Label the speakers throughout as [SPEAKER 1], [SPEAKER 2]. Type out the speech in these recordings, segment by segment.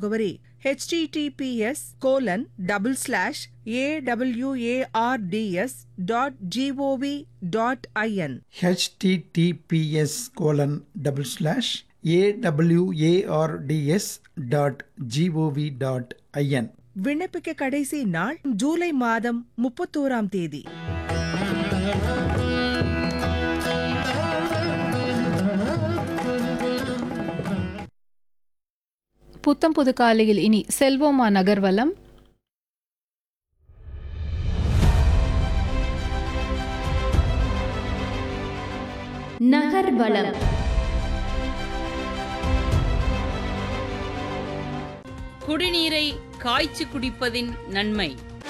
[SPEAKER 1] முகவரி https colon double slash AWARDS dot GOV dot IN
[SPEAKER 2] https colon double slash AWARDS dot GOV dot IN
[SPEAKER 1] விண்ணப்பிக்க கடைசி நாள் ஜூலை மாதம் முப்பத்தோராம் தேதி
[SPEAKER 3] புத்தம் புது காலையில் இனி செல்வோமா நகர்வலம்
[SPEAKER 4] நகர்வலம்
[SPEAKER 5] குடிநீரை காய்ச்சி குடிப்பதின் நன்மை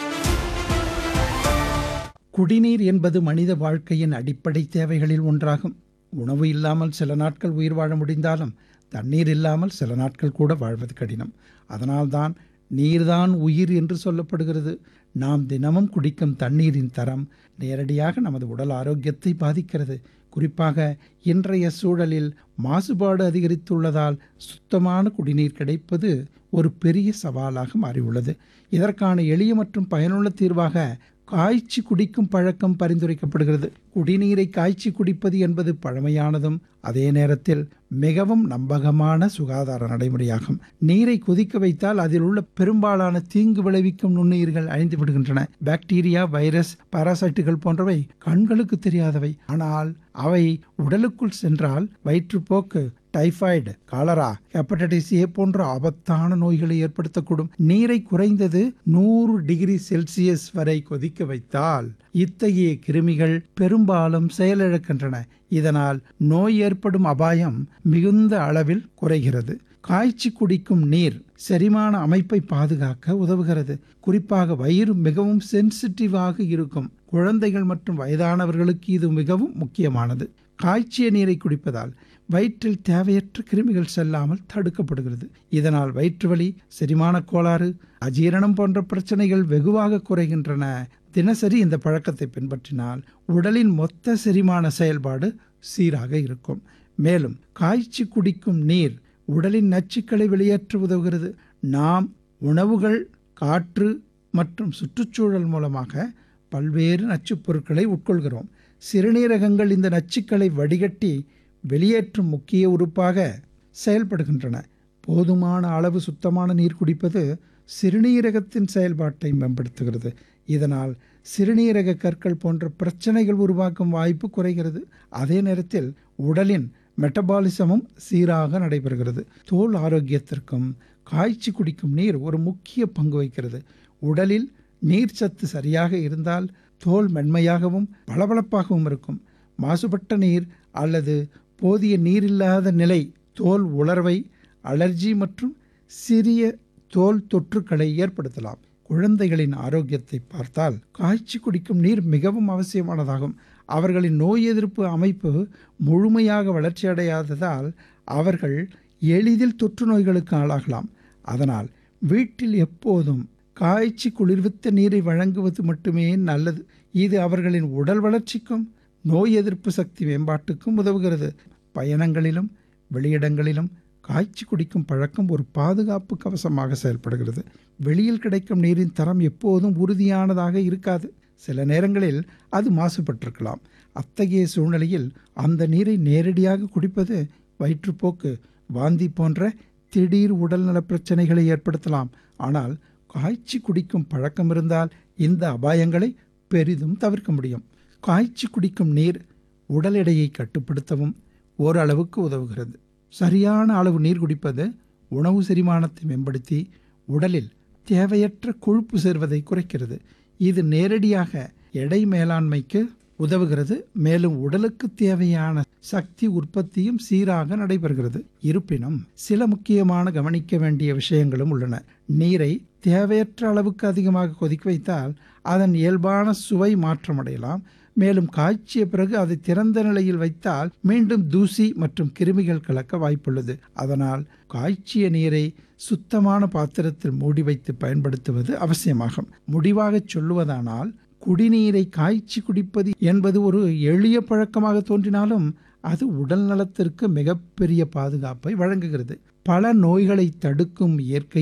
[SPEAKER 2] குடிநீர் என்பது மனித வாழ்க்கையின் அடிப்படை தேவைகளில் ஒன்றாகும் உணவு இல்லாமல் சில நாட்கள் உயிர் வாழ முடிந்தாலும் தண்ணீர் இல்லாமல் சில நாட்கள் கூட வாழ்வது கடினம் அதனால்தான் நீர்தான் உயிர் என்று சொல்லப்படுகிறது நாம் தினமும் குடிக்கும் தண்ணீரின் தரம் நேரடியாக நமது உடல் ஆரோக்கியத்தை பாதிக்கிறது குறிப்பாக இன்றைய சூழலில் மாசுபாடு அதிகரித்துள்ளதால் சுத்தமான குடிநீர் கிடைப்பது ஒரு பெரிய சவாலாக மாறியுள்ளது இதற்கான எளிய மற்றும் பயனுள்ள தீர்வாக காய்ச்சி குடிக்கும் பழக்கம் பரிந்துரைக்கப்படுகிறது குடிநீரை காய்ச்சி குடிப்பது என்பது பழமையானதும் அதே நேரத்தில் மிகவும் நம்பகமான சுகாதார நடைமுறையாகும் நீரை கொதிக்க வைத்தால் அதில் உள்ள பெரும்பாலான தீங்கு விளைவிக்கும் நுண்ணுயிர்கள் அழிந்து விடுகின்றன பாக்டீரியா வைரஸ் பாராசைட்டுகள் போன்றவை கண்களுக்கு தெரியாதவை ஆனால் அவை உடலுக்குள் சென்றால் வயிற்றுப்போக்கு டைபாய்டு காலரா ஹெப்படைட்டிஸ் ஏ போன்ற ஆபத்தான நோய்களை ஏற்படுத்தக்கூடும் நீரை குறைந்தது நூறு டிகிரி செல்சியஸ் வரை கொதிக்க வைத்தால் இத்தகைய கிருமிகள் பெரும்பாலும் செயலிழக்கின்றன இதனால் நோய் ஏற்படும் அபாயம் மிகுந்த அளவில் குறைகிறது காய்ச்சி குடிக்கும் நீர் செரிமான அமைப்பை பாதுகாக்க உதவுகிறது குறிப்பாக வயிறு மிகவும் சென்சிட்டிவாக இருக்கும் குழந்தைகள் மற்றும் வயதானவர்களுக்கு இது மிகவும் முக்கியமானது காய்ச்சிய நீரை குடிப்பதால் வயிற்றில் தேவையற்ற கிருமிகள் செல்லாமல் தடுக்கப்படுகிறது இதனால் வயிற்று வலி செரிமான கோளாறு அஜீரணம் போன்ற பிரச்சனைகள் வெகுவாக குறைகின்றன தினசரி இந்த பழக்கத்தை பின்பற்றினால் உடலின் மொத்த செரிமான செயல்பாடு சீராக இருக்கும் மேலும் காய்ச்சி குடிக்கும் நீர் உடலின் நச்சுக்களை வெளியேற்ற உதவுகிறது நாம் உணவுகள் காற்று மற்றும் சுற்றுச்சூழல் மூலமாக பல்வேறு நச்சுப் பொருட்களை உட்கொள்கிறோம் சிறுநீரகங்கள் இந்த நச்சுக்களை வடிகட்டி வெளியேற்றும் முக்கிய உறுப்பாக செயல்படுகின்றன போதுமான அளவு சுத்தமான நீர் குடிப்பது சிறுநீரகத்தின் செயல்பாட்டை மேம்படுத்துகிறது இதனால் சிறுநீரக கற்கள் போன்ற பிரச்சனைகள் உருவாக்கும் வாய்ப்பு குறைகிறது அதே நேரத்தில் உடலின் மெட்டபாலிசமும் சீராக நடைபெறுகிறது தோல் ஆரோக்கியத்திற்கும் காய்ச்சி குடிக்கும் நீர் ஒரு முக்கிய பங்கு வகிக்கிறது உடலில் நீர் சத்து சரியாக இருந்தால் தோல் மென்மையாகவும் பளபளப்பாகவும் இருக்கும் மாசுபட்ட நீர் அல்லது போதிய நீர் இல்லாத நிலை தோல் உலர்வை அலர்ஜி மற்றும் சிறிய தோல் தொற்றுக்களை ஏற்படுத்தலாம் குழந்தைகளின் ஆரோக்கியத்தை பார்த்தால் காய்ச்சி குடிக்கும் நீர் மிகவும் அவசியமானதாகும் அவர்களின் நோய் எதிர்ப்பு அமைப்பு முழுமையாக வளர்ச்சியடையாததால் அவர்கள் எளிதில் தொற்று நோய்களுக்கு ஆளாகலாம் அதனால் வீட்டில் எப்போதும் காய்ச்சி குளிர்வித்த நீரை வழங்குவது மட்டுமே நல்லது இது அவர்களின் உடல் வளர்ச்சிக்கும் நோய் எதிர்ப்பு சக்தி மேம்பாட்டுக்கும் உதவுகிறது பயணங்களிலும் வெளியிடங்களிலும் காய்ச்சி குடிக்கும் பழக்கம் ஒரு பாதுகாப்பு கவசமாக செயல்படுகிறது வெளியில் கிடைக்கும் நீரின் தரம் எப்போதும் உறுதியானதாக இருக்காது சில நேரங்களில் அது மாசுபட்டிருக்கலாம் அத்தகைய சூழ்நிலையில் அந்த நீரை நேரடியாக குடிப்பது வயிற்றுப்போக்கு வாந்தி போன்ற திடீர் உடல்நல பிரச்சனைகளை ஏற்படுத்தலாம் ஆனால் காய்ச்சி குடிக்கும் பழக்கம் இருந்தால் இந்த அபாயங்களை பெரிதும் தவிர்க்க முடியும் காய்ச்சி குடிக்கும் நீர் உடல் எடையை கட்டுப்படுத்தவும் ஓரளவுக்கு உதவுகிறது சரியான அளவு நீர் குடிப்பது உணவு செரிமானத்தை மேம்படுத்தி உடலில் தேவையற்ற கொழுப்பு சேர்வதை குறைக்கிறது இது நேரடியாக எடை மேலாண்மைக்கு உதவுகிறது மேலும் உடலுக்கு தேவையான சக்தி உற்பத்தியும் சீராக நடைபெறுகிறது இருப்பினும் சில முக்கியமான கவனிக்க வேண்டிய விஷயங்களும் உள்ளன நீரை தேவையற்ற அளவுக்கு அதிகமாக கொதிக்க வைத்தால் அதன் இயல்பான சுவை மாற்றமடையலாம் மேலும் காய்ச்சிய பிறகு அதை திறந்த நிலையில் வைத்தால் மீண்டும் தூசி மற்றும் கிருமிகள் கலக்க வாய்ப்புள்ளது அதனால் காய்ச்சிய நீரை சுத்தமான பாத்திரத்தில் மூடி வைத்து பயன்படுத்துவது அவசியமாகும் முடிவாக சொல்லுவதானால் குடிநீரை காய்ச்சி குடிப்பது என்பது ஒரு எளிய பழக்கமாக தோன்றினாலும் அது உடல் நலத்திற்கு மிகப்பெரிய பாதுகாப்பை வழங்குகிறது பல நோய்களை தடுக்கும் இயற்கை